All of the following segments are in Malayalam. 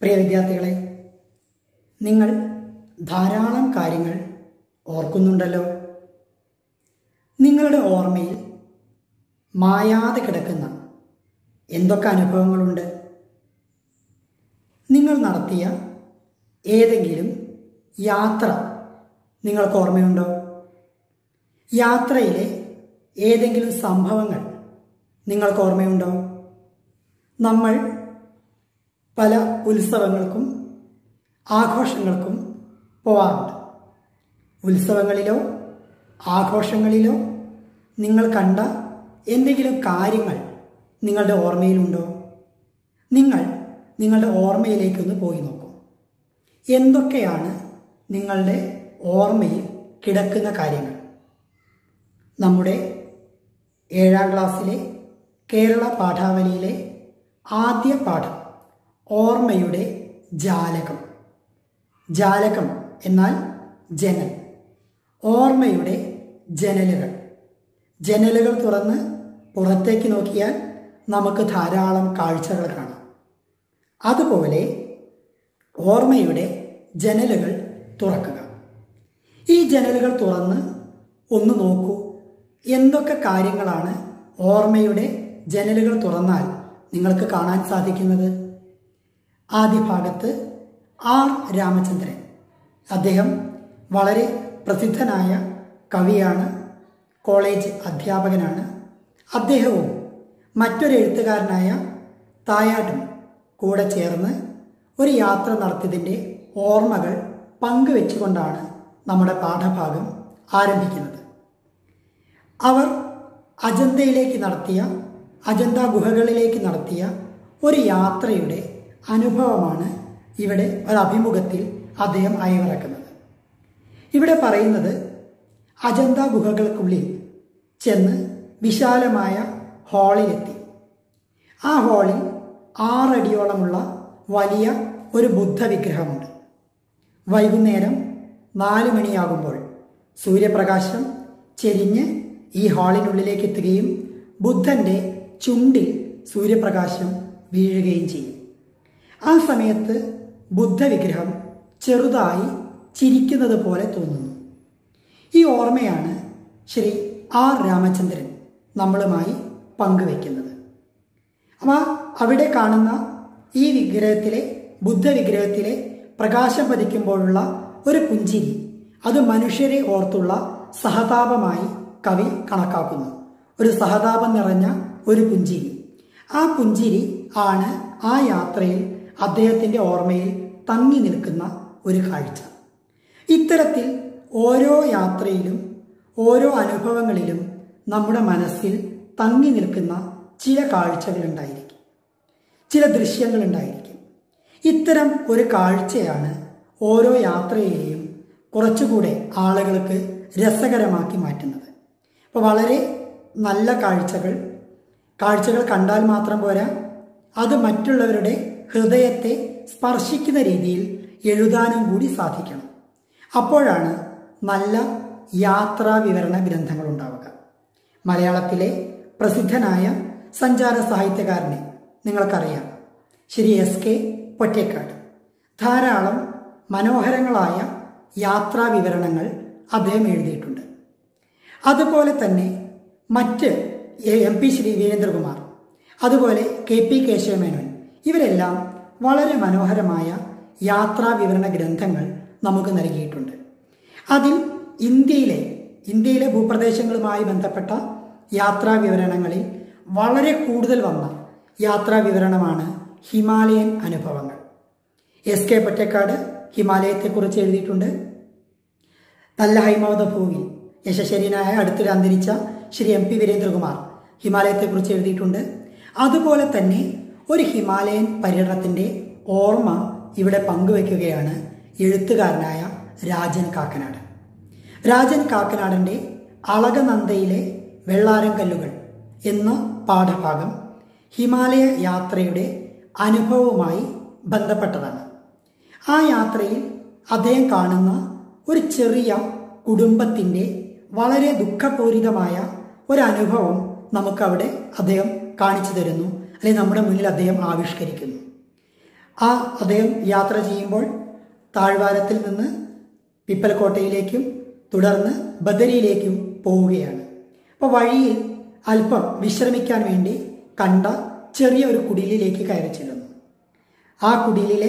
പ്രിയ വിദ്യാർത്ഥികളെ നിങ്ങൾ ധാരാളം കാര്യങ്ങൾ ഓർക്കുന്നുണ്ടല്ലോ നിങ്ങളുടെ ഓർമ്മയിൽ മായാതെ കിടക്കുന്ന എന്തൊക്കെ അനുഭവങ്ങളുണ്ട് നിങ്ങൾ നടത്തിയ ഏതെങ്കിലും യാത്ര നിങ്ങൾക്ക് ഓർമ്മയുണ്ടോ യാത്രയിലെ ഏതെങ്കിലും സംഭവങ്ങൾ നിങ്ങൾക്ക് ഓർമ്മയുണ്ടോ നമ്മൾ പല ഉത്സവങ്ങൾക്കും ആഘോഷങ്ങൾക്കും പോവാറുണ്ട് ഉത്സവങ്ങളിലോ ആഘോഷങ്ങളിലോ നിങ്ങൾ കണ്ട എന്തെങ്കിലും കാര്യങ്ങൾ നിങ്ങളുടെ ഓർമ്മയിലുണ്ടോ നിങ്ങൾ നിങ്ങളുടെ ഓർമ്മയിലേക്കൊന്ന് പോയി നോക്കൂ എന്തൊക്കെയാണ് നിങ്ങളുടെ ഓർമ്മയിൽ കിടക്കുന്ന കാര്യങ്ങൾ നമ്മുടെ ഏഴാം ക്ലാസ്സിലെ കേരള പാഠാവലിയിലെ ആദ്യ പാഠം ഓർമ്മയുടെ ജാലകം ജാലകം എന്നാൽ ജനൽ ഓർമ്മയുടെ ജനലുകൾ ജനലുകൾ തുറന്ന് പുറത്തേക്ക് നോക്കിയാൽ നമുക്ക് ധാരാളം കാഴ്ചകൾ കാണാം അതുപോലെ ഓർമ്മയുടെ ജനലുകൾ തുറക്കുക ഈ ജനലുകൾ തുറന്ന് ഒന്ന് നോക്കൂ എന്തൊക്കെ കാര്യങ്ങളാണ് ഓർമ്മയുടെ ജനലുകൾ തുറന്നാൽ നിങ്ങൾക്ക് കാണാൻ സാധിക്കുന്നത് ആദ്യ ഭാഗത്ത് ആർ രാമചന്ദ്രൻ അദ്ദേഹം വളരെ പ്രസിദ്ധനായ കവിയാണ് കോളേജ് അധ്യാപകനാണ് അദ്ദേഹവും മറ്റൊരു എഴുത്തുകാരനായ തായാട്ടും കൂടെ ചേർന്ന് ഒരു യാത്ര നടത്തിയതിൻ്റെ ഓർമ്മകൾ പങ്കുവെച്ചുകൊണ്ടാണ് നമ്മുടെ പാഠഭാഗം ആരംഭിക്കുന്നത് അവർ അജന്തയിലേക്ക് നടത്തിയ അജന്ത ഗുഹകളിലേക്ക് നടത്തിയ ഒരു യാത്രയുടെ അനുഭവമാണ് ഇവിടെ ഒരു അഭിമുഖത്തിൽ അദ്ദേഹം അയവിറക്കുന്നത് ഇവിടെ പറയുന്നത് അജന്ത ഗുഹകൾക്കുള്ളിൽ ചെന്ന് വിശാലമായ ഹാളിലെത്തി ആ ഹാളിൽ ആറടിയോളമുള്ള വലിയ ഒരു ബുദ്ധ വിഗ്രഹമുണ്ട് വൈകുന്നേരം നാല് മണിയാകുമ്പോൾ സൂര്യപ്രകാശം ചെരിഞ്ഞ് ഈ ഹാളിനുള്ളിലേക്ക് എത്തുകയും ബുദ്ധൻ്റെ ചുണ്ടിൽ സൂര്യപ്രകാശം വീഴുകയും ചെയ്യും ആ സമയത്ത് ബുദ്ധവിഗ്രഹം ചെറുതായി ചിരിക്കുന്നത് പോലെ തോന്നുന്നു ഈ ഓർമ്മയാണ് ശ്രീ ആർ രാമചന്ദ്രൻ നമ്മളുമായി പങ്കുവെക്കുന്നത് അപ്പോൾ അവിടെ കാണുന്ന ഈ വിഗ്രഹത്തിലെ ബുദ്ധവിഗ്രഹത്തിലെ പ്രകാശം പതിക്കുമ്പോഴുള്ള ഒരു പുഞ്ചിരി അത് മനുഷ്യരെ ഓർത്തുള്ള സഹതാപമായി കവി കണക്കാക്കുന്നു ഒരു സഹതാപം നിറഞ്ഞ ഒരു പുഞ്ചിരി ആ പുഞ്ചിരി ആണ് ആ യാത്രയിൽ അദ്ദേഹത്തിൻ്റെ ഓർമ്മയിൽ തങ്ങി നിൽക്കുന്ന ഒരു കാഴ്ച ഇത്തരത്തിൽ ഓരോ യാത്രയിലും ഓരോ അനുഭവങ്ങളിലും നമ്മുടെ മനസ്സിൽ തങ്ങി നിൽക്കുന്ന ചില കാഴ്ചകളുണ്ടായിരിക്കും ചില ദൃശ്യങ്ങളുണ്ടായിരിക്കും ഇത്തരം ഒരു കാഴ്ചയാണ് ഓരോ യാത്രയെയും കുറച്ചുകൂടെ ആളുകൾക്ക് രസകരമാക്കി മാറ്റുന്നത് അപ്പോൾ വളരെ നല്ല കാഴ്ചകൾ കാഴ്ചകൾ കണ്ടാൽ മാത്രം പോരാ അത് മറ്റുള്ളവരുടെ ഹൃദയത്തെ സ്പർശിക്കുന്ന രീതിയിൽ എഴുതാനും കൂടി സാധിക്കണം അപ്പോഴാണ് നല്ല യാത്രാ വിവരണ ഗ്രന്ഥങ്ങൾ ഉണ്ടാവുക മലയാളത്തിലെ പ്രസിദ്ധനായ സഞ്ചാര സാഹിത്യകാരനെ നിങ്ങൾക്കറിയാം ശ്രീ എസ് കെ പൊറ്റേക്കാട് ധാരാളം മനോഹരങ്ങളായ യാത്രാ വിവരണങ്ങൾ അദ്ദേഹം എഴുതിയിട്ടുണ്ട് അതുപോലെ തന്നെ മറ്റ് എം പി ശ്രീ വീരേന്ദ്രകുമാർ അതുപോലെ കെ പി കേശവമേനോൻ ഇവരെല്ലാം വളരെ മനോഹരമായ യാത്രാ വിവരണ ഗ്രന്ഥങ്ങൾ നമുക്ക് നൽകിയിട്ടുണ്ട് അതിൽ ഇന്ത്യയിലെ ഇന്ത്യയിലെ ഭൂപ്രദേശങ്ങളുമായി ബന്ധപ്പെട്ട യാത്രാ വിവരണങ്ങളിൽ വളരെ കൂടുതൽ വന്ന യാത്രാ വിവരണമാണ് ഹിമാലയൻ അനുഭവങ്ങൾ എസ് കെ പൊറ്റക്കാട് ഹിമാലയത്തെക്കുറിച്ച് എഴുതിയിട്ടുണ്ട് നല്ല ഹൈമവത ഭൂമി യശശരീനായ അടുത്തിടെ അന്തരിച്ച ശ്രീ എം പി വീരേന്ദ്രകുമാർ ഹിമാലയത്തെക്കുറിച്ച് എഴുതിയിട്ടുണ്ട് അതുപോലെ തന്നെ ഒരു ഹിമാലയൻ പര്യടനത്തിൻ്റെ ഓർമ്മ ഇവിടെ പങ്കുവെക്കുകയാണ് എഴുത്തുകാരനായ രാജൻ കാക്കനാട് രാജൻ കാക്കനാടിൻ്റെ അളകനന്ദയിലെ വെള്ളാരം കല്ലുകൾ എന്ന പാഠഭാഗം ഹിമാലയ യാത്രയുടെ അനുഭവവുമായി ബന്ധപ്പെട്ടതാണ് ആ യാത്രയിൽ അദ്ദേഹം കാണുന്ന ഒരു ചെറിയ കുടുംബത്തിൻ്റെ വളരെ ദുഃഖപൂരിതമായ ഒരനുഭവം നമുക്കവിടെ അദ്ദേഹം കാണിച്ചു തരുന്നു അല്ലെങ്കിൽ നമ്മുടെ മുന്നിൽ അദ്ദേഹം ആവിഷ്കരിക്കുന്നു ആ അദ്ദേഹം യാത്ര ചെയ്യുമ്പോൾ താഴ്വാരത്തിൽ നിന്ന് പിപ്പലക്കോട്ടയിലേക്കും തുടർന്ന് ബദരിയിലേക്കും പോവുകയാണ് അപ്പോൾ വഴിയിൽ അല്പം വിശ്രമിക്കാൻ വേണ്ടി കണ്ട ചെറിയ ഒരു കുടിലിലേക്ക് കയറി ചെല്ലുന്നു ആ കുടിലിലെ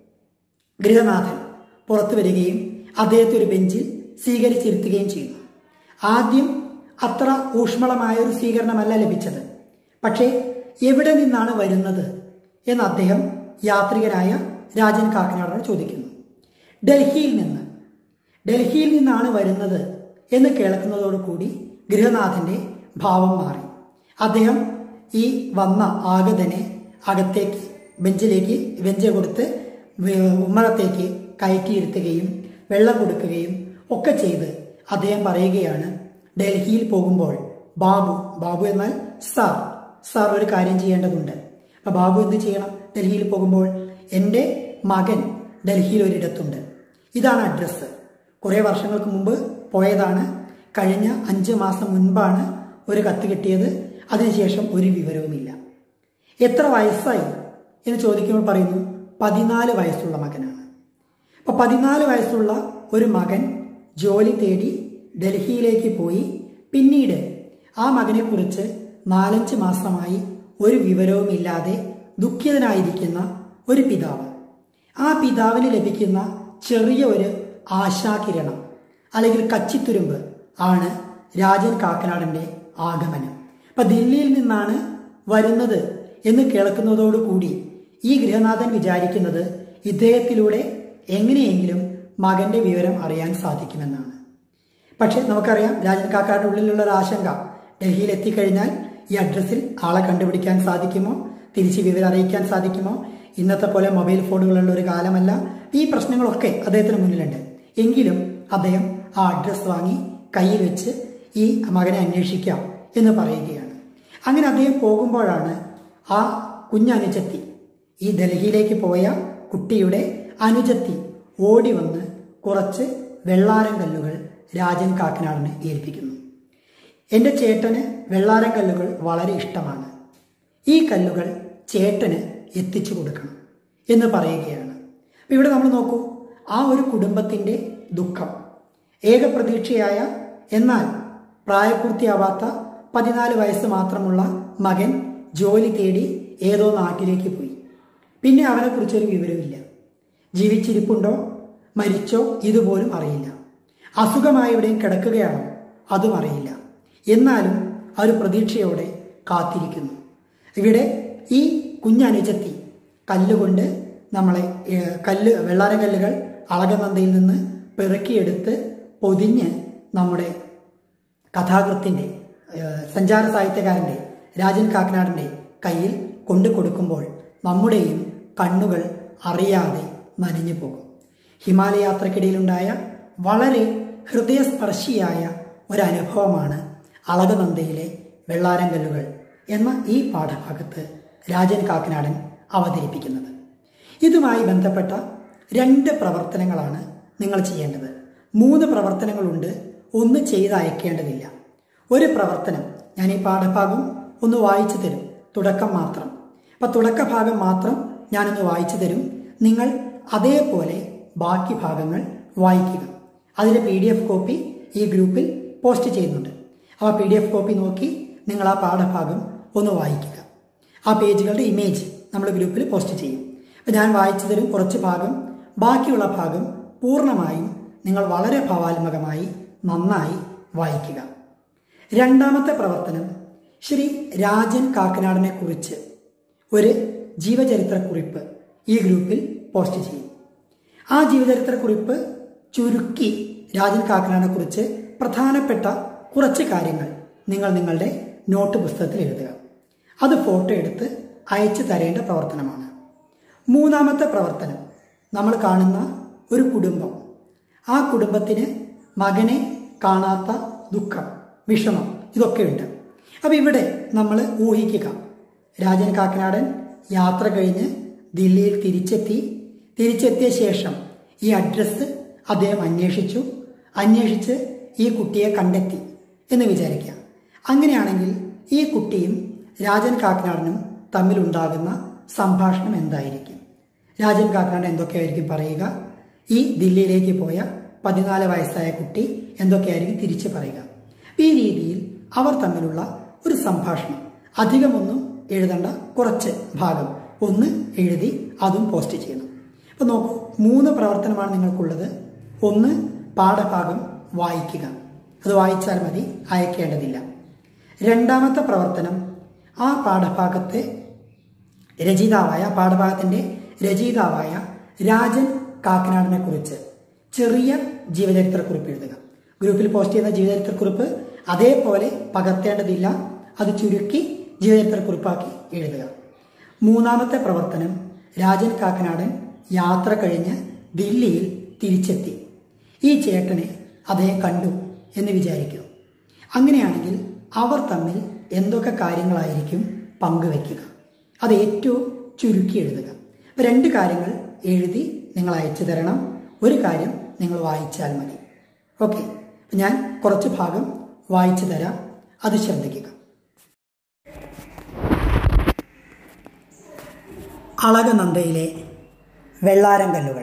ഗൃഹനാഥൻ പുറത്തു വരികയും അദ്ദേഹത്തെ ഒരു ബെഞ്ചിൽ സ്വീകരിച്ചിരുത്തുകയും ചെയ്തു ആദ്യം അത്ര ഊഷ്മളമായ ഒരു സ്വീകരണമല്ല ലഭിച്ചത് പക്ഷേ എവിടെ നിന്നാണ് വരുന്നത് എന്ന് അദ്ദേഹം യാത്രികനായ രാജൻ കാക്കനാടോട് ചോദിക്കുന്നു ഡൽഹിയിൽ നിന്ന് ഡൽഹിയിൽ നിന്നാണ് വരുന്നത് എന്ന് കേൾക്കുന്നതോടുകൂടി ഗൃഹനാഥന്റെ ഭാവം മാറി അദ്ദേഹം ഈ വന്ന ആഗതനെ അകത്തേക്ക് ബെഞ്ചിലേക്ക് ബെഞ്ച് കൊടുത്ത് ഉമ്മറത്തേക്ക് കയറ്റിയിരുത്തുകയും വെള്ളം കൊടുക്കുകയും ഒക്കെ ചെയ്ത് അദ്ദേഹം പറയുകയാണ് ഡൽഹിയിൽ പോകുമ്പോൾ ബാബു ബാബു എന്നാൽ സാർ സാർ ഒരു കാര്യം ചെയ്യേണ്ടതുണ്ട് അപ്പം ബാബു എന്ത് ചെയ്യണം ഡൽഹിയിൽ പോകുമ്പോൾ എൻ്റെ മകൻ ഡൽഹിയിൽ ഒരിടത്തുണ്ട് ഇതാണ് അഡ്രസ്സ് കുറേ വർഷങ്ങൾക്ക് മുമ്പ് പോയതാണ് കഴിഞ്ഞ അഞ്ച് മാസം മുൻപാണ് ഒരു കത്ത് കിട്ടിയത് അതിനുശേഷം ഒരു വിവരവുമില്ല എത്ര വയസ്സായി എന്ന് ചോദിക്കുമ്പോൾ പറയുന്നു പതിനാല് വയസ്സുള്ള മകനാണ് അപ്പോൾ പതിനാല് വയസ്സുള്ള ഒരു മകൻ ജോലി തേടി ഡൽഹിയിലേക്ക് പോയി പിന്നീട് ആ മകനെക്കുറിച്ച് നാലഞ്ച് മാസമായി ഒരു വിവരവുമില്ലാതെ ദുഃഖിതനായിരിക്കുന്ന ഒരു പിതാവ് ആ പിതാവിന് ലഭിക്കുന്ന ചെറിയ ഒരു ആശാകിരണം അല്ലെങ്കിൽ കച്ചിത്തുരുമ്പ് ആണ് രാജൻ കാക്കനാടൻ്റെ ആഗമനം അപ്പം ദില്ലിയിൽ നിന്നാണ് വരുന്നത് എന്ന് കേൾക്കുന്നതോടുകൂടി ഈ ഗൃഹനാഥൻ വിചാരിക്കുന്നത് ഇദ്ദേഹത്തിലൂടെ എങ്ങനെയെങ്കിലും മകന്റെ വിവരം അറിയാൻ സാധിക്കുമെന്നാണ് പക്ഷെ നമുക്കറിയാം രാജൻ കാക്കാരുടെ ഉള്ളിലുള്ള ഒരു ആശങ്ക ഡൽഹിയിൽ എത്തിക്കഴിഞ്ഞാൽ ഈ അഡ്രസ്സിൽ ആളെ കണ്ടുപിടിക്കാൻ സാധിക്കുമോ തിരിച്ച് വിവരം അറിയിക്കാൻ സാധിക്കുമോ ഇന്നത്തെ പോലെ മൊബൈൽ ഫോണുകളുള്ള ഒരു കാലമല്ല ഈ പ്രശ്നങ്ങളൊക്കെ അദ്ദേഹത്തിന് മുന്നിലുണ്ട് എങ്കിലും അദ്ദേഹം ആ അഡ്രസ്സ് വാങ്ങി കയ്യിൽ വെച്ച് ഈ മകനെ അന്വേഷിക്കാം എന്ന് പറയുകയാണ് അങ്ങനെ അദ്ദേഹം പോകുമ്പോഴാണ് ആ കുഞ്ഞനുജത്തി ഈ ഡൽഹിയിലേക്ക് പോയ കുട്ടിയുടെ അനുജത്തി ഓടി വന്ന് കുറച്ച് വെള്ളാരം കല്ലുകൾ രാജൻ കാക്കനാടിനെ ഏൽപ്പിക്കുന്നു എൻ്റെ ചേട്ടന് വെള്ളാരം കല്ലുകൾ വളരെ ഇഷ്ടമാണ് ഈ കല്ലുകൾ ചേട്ടന് എത്തിച്ചു കൊടുക്കണം എന്ന് പറയുകയാണ് അപ്പം ഇവിടെ നമ്മൾ നോക്കൂ ആ ഒരു കുടുംബത്തിൻ്റെ ദുഃഖം ഏകപ്രതീക്ഷയായ എന്നാൽ പ്രായപൂർത്തിയാവാത്ത പതിനാല് വയസ്സ് മാത്രമുള്ള മകൻ ജോലി തേടി ഏതോ നാട്ടിലേക്ക് പോയി പിന്നെ അവനെക്കുറിച്ചൊരു വിവരമില്ല ജീവിച്ചിരിപ്പുണ്ടോ മരിച്ചോ ഇതുപോലും അറിയില്ല അസുഖമായി എവിടെയും കിടക്കുകയാണോ അതും അറിയില്ല എന്നാലും ആ ഒരു പ്രതീക്ഷയോടെ കാത്തിരിക്കുന്നു ഇവിടെ ഈ കുഞ്ഞനുജത്തി കല്ലുകൊണ്ട് നമ്മളെ ഏഹ്, കല്ല് വെള്ളാരം കല്ലുകൾ അളകനന്ദയിൽ നിന്ന് പെറുക്കിയെടുത്ത് പൊതിഞ്ഞ് നമ്മുടെ കഥാകൃത്തിൻ്റെ ഏഹ്, സഞ്ചാര സാഹിത്യകാരൻ്റെ രാജൻ കാക്കനാടിൻ്റെ കയ്യിൽ കൊണ്ടു കൊടുക്കുമ്പോൾ നമ്മുടെയും കണ്ണുകൾ അറിയാതെ നനഞ്ഞു പോകും ഹിമാലയ യാത്രക്കിടയിലുണ്ടായ വളരെ ഹൃദയസ്പർശിയായ ഒരനുഭവമാണ് അളകനന്ദയിലെ വെള്ളാരങ്കല്ലുകൾ എന്ന ഈ പാഠഭാഗത്ത് രാജൻ കാക്കനാടൻ അവതരിപ്പിക്കുന്നത് ഇതുമായി ബന്ധപ്പെട്ട രണ്ട് പ്രവർത്തനങ്ങളാണ് നിങ്ങൾ ചെയ്യേണ്ടത് മൂന്ന് പ്രവർത്തനങ്ങളുണ്ട് ഒന്ന് ചെയ്ത് അയക്കേണ്ടതില്ല ഒരു പ്രവർത്തനം ഞാൻ ഈ പാഠഭാഗം ഒന്ന് വായിച്ചു തരും തുടക്കം മാത്രം അപ്പം തുടക്ക ഭാഗം മാത്രം ഞാനൊന്ന് വായിച്ചു തരും നിങ്ങൾ അതേപോലെ ബാക്കി ഭാഗങ്ങൾ വായിക്കുക അതിൻ്റെ പി ഡി എഫ് കോപ്പി ഈ ഗ്രൂപ്പിൽ പോസ്റ്റ് ചെയ്യുന്നുണ്ട് ആ പി ഡി എഫ് കോപ്പി നോക്കി നിങ്ങൾ ആ പാഠഭാഗം ഒന്ന് വായിക്കുക ആ പേജുകളുടെ ഇമേജ് നമ്മൾ ഗ്രൂപ്പിൽ പോസ്റ്റ് ചെയ്യും അപ്പം ഞാൻ വായിച്ചു തരും കുറച്ച് ഭാഗം ബാക്കിയുള്ള ഭാഗം പൂർണ്ണമായും നിങ്ങൾ വളരെ ഭാവാത്മകമായി നന്നായി വായിക്കുക രണ്ടാമത്തെ പ്രവർത്തനം ശ്രീ രാജൻ കാക്കനാടിനെ കുറിച്ച് ഒരു ജീവചരിത്രക്കുറിപ്പ് ഈ ഗ്രൂപ്പിൽ പോസ്റ്റ് ചെയ്യും ആ ജീവചരിത്രക്കുറിപ്പ് ചുരുക്കി രാജൻ കാക്കനാടിനെ കുറിച്ച് പ്രധാനപ്പെട്ട കുറച്ച് കാര്യങ്ങൾ നിങ്ങൾ നിങ്ങളുടെ നോട്ട് പുസ്തകത്തിൽ എഴുതുക അത് ഫോട്ടോ എടുത്ത് അയച്ചു തരേണ്ട പ്രവർത്തനമാണ് മൂന്നാമത്തെ പ്രവർത്തനം നമ്മൾ കാണുന്ന ഒരു കുടുംബം ആ കുടുംബത്തിന് മകനെ കാണാത്ത ദുഃഖം വിഷമം ഇതൊക്കെയുണ്ട് അപ്പം ഇവിടെ നമ്മൾ ഊഹിക്കുക രാജൻ കാക്കനാടൻ യാത്ര കഴിഞ്ഞ് ദില്ലിയിൽ തിരിച്ചെത്തി തിരിച്ചെത്തിയ ശേഷം ഈ അഡ്രസ്സ് അദ്ദേഹം അന്വേഷിച്ചു അന്വേഷിച്ച് ഈ കുട്ടിയെ കണ്ടെത്തി എന്ന് വിചാരിക്കുക അങ്ങനെയാണെങ്കിൽ ഈ കുട്ടിയും രാജൻ കാക്കനാടനും തമ്മിലുണ്ടാകുന്ന സംഭാഷണം എന്തായിരിക്കും രാജൻ കാക്കനാട് എന്തൊക്കെയായിരിക്കും പറയുക ഈ ദില്ലിയിലേക്ക് പോയ പതിനാല് വയസ്സായ കുട്ടി എന്തൊക്കെയായിരിക്കും തിരിച്ചു പറയുക ഈ രീതിയിൽ അവർ തമ്മിലുള്ള ഒരു സംഭാഷണം അധികമൊന്നും എഴുതേണ്ട കുറച്ച് ഭാഗം ഒന്ന് എഴുതി അതും പോസ്റ്റ് ചെയ്യണം അപ്പോൾ നോക്കൂ മൂന്ന് പ്രവർത്തനമാണ് നിങ്ങൾക്കുള്ളത് ഒന്ന് പാഠഭാഗം വായിക്കുക അത് വായിച്ചാൽ മതി അയക്കേണ്ടതില്ല രണ്ടാമത്തെ പ്രവർത്തനം ആ പാഠഭാഗത്തെ രചയിതാവായ പാഠഭാഗത്തിൻ്റെ രചയിതാവായ രാജൻ കാക്കനാടിനെ കുറിച്ച് ചെറിയ ജീവചരിത്രക്കുറിപ്പ് എഴുതുക ഗ്രൂപ്പിൽ പോസ്റ്റ് ചെയ്യുന്ന ജീവചരിത്രക്കുറിപ്പ് അതേപോലെ പകർത്തേണ്ടതില്ല അത് ചുരുക്കി ജീവചരിത്രക്കുറിപ്പാക്കി എഴുതുക മൂന്നാമത്തെ പ്രവർത്തനം രാജൻ കാക്കനാടൻ യാത്ര കഴിഞ്ഞ് ദില്ലിയിൽ തിരിച്ചെത്തി ഈ ചേട്ടനെ അദ്ദേഹം കണ്ടു എന്ന് വിചാരിക്കൂ അങ്ങനെയാണെങ്കിൽ അവർ തമ്മിൽ എന്തൊക്കെ കാര്യങ്ങളായിരിക്കും പങ്കുവെക്കുക അത് ഏറ്റവും ചുരുക്കി എഴുതുക അപ്പോൾ രണ്ട് കാര്യങ്ങൾ എഴുതി നിങ്ങൾ അയച്ചു തരണം ഒരു കാര്യം നിങ്ങൾ വായിച്ചാൽ മതി ഓക്കെ ഞാൻ കുറച്ച് ഭാഗം വായിച്ചു തരാം അത് ശ്രദ്ധിക്കുക അളകനന്ദയിലെ വെള്ളാരം കല്ലുകൾ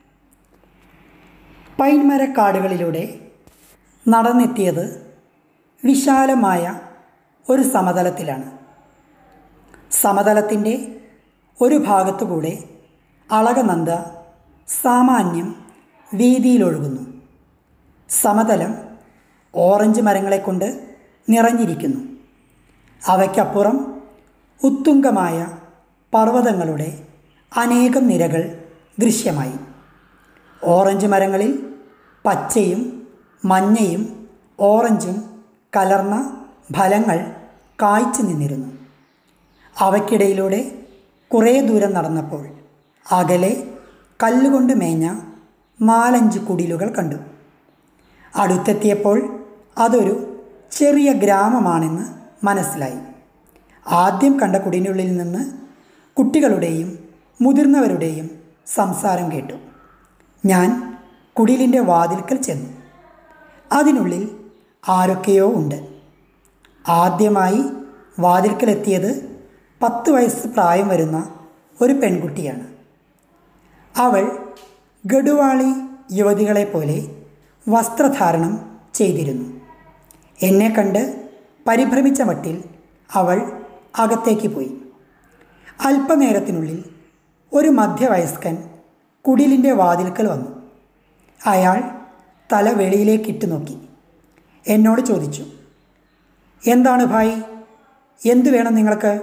പൈൻമരക്കാടുകളിലൂടെ നടന്നെത്തിയത് വിശാലമായ ഒരു സമതലത്തിലാണ് സമതലത്തിൻ്റെ ഒരു ഭാഗത്തുകൂടെ അളകനന്ദ സാമാന്യം വീതിയിലൊഴുകുന്നു സമതലം ഓറഞ്ച് മരങ്ങളെ കൊണ്ട് നിറഞ്ഞിരിക്കുന്നു അവയ്ക്കപ്പുറം ഉത്തുംഗമായ പർവ്വതങ്ങളുടെ അനേകം നിരകൾ ദൃശ്യമായി ഓറഞ്ച് മരങ്ങളിൽ പച്ചയും മഞ്ഞയും ഓറഞ്ചും കലർന്ന ഫലങ്ങൾ കായ്ച്ചു നിന്നിരുന്നു അവയ്ക്കിടയിലൂടെ കുറേ ദൂരം നടന്നപ്പോൾ അകലെ കല്ലുകൊണ്ട് മേഞ്ഞ നാലഞ്ച് കുടിലുകൾ കണ്ടു അടുത്തെത്തിയപ്പോൾ അതൊരു ചെറിയ ഗ്രാമമാണെന്ന് മനസ്സിലായി ആദ്യം കണ്ട കുടിനുള്ളിൽ നിന്ന് കുട്ടികളുടെയും മുതിർന്നവരുടെയും സംസാരം കേട്ടു ഞാൻ കുടിലിൻ്റെ വാതിൽക്കൽ ചെന്നു അതിനുള്ളിൽ ആരൊക്കെയോ ഉണ്ട് ആദ്യമായി വാതിൽക്കലെത്തിയത് പത്ത് വയസ്സ് പ്രായം വരുന്ന ഒരു പെൺകുട്ടിയാണ് അവൾ ഗഡുവാളി യുവതികളെ പോലെ വസ്ത്രധാരണം ചെയ്തിരുന്നു എന്നെ കണ്ട് പരിഭ്രമിച്ച മട്ടിൽ അവൾ അകത്തേക്ക് പോയി അല്പനേരത്തിനുള്ളിൽ ഒരു മധ്യവയസ്കൻ കുടിലിൻ്റെ വാതിൽക്കൽ വന്നു അയാൾ തല വെളിയിലേക്കിട്ട് നോക്കി എന്നോട് ചോദിച്ചു എന്താണ് ഭായി എന്തു വേണം നിങ്ങൾക്ക്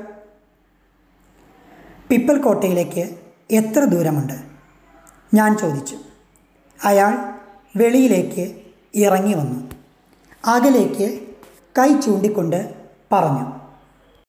പിപ്പൽ കോട്ടയിലേക്ക് എത്ര ദൂരമുണ്ട് ഞാൻ ചോദിച്ചു അയാൾ വെളിയിലേക്ക് ഇറങ്ങി വന്നു അകലേക്ക് കൈ ചൂണ്ടിക്കൊണ്ട് പറഞ്ഞു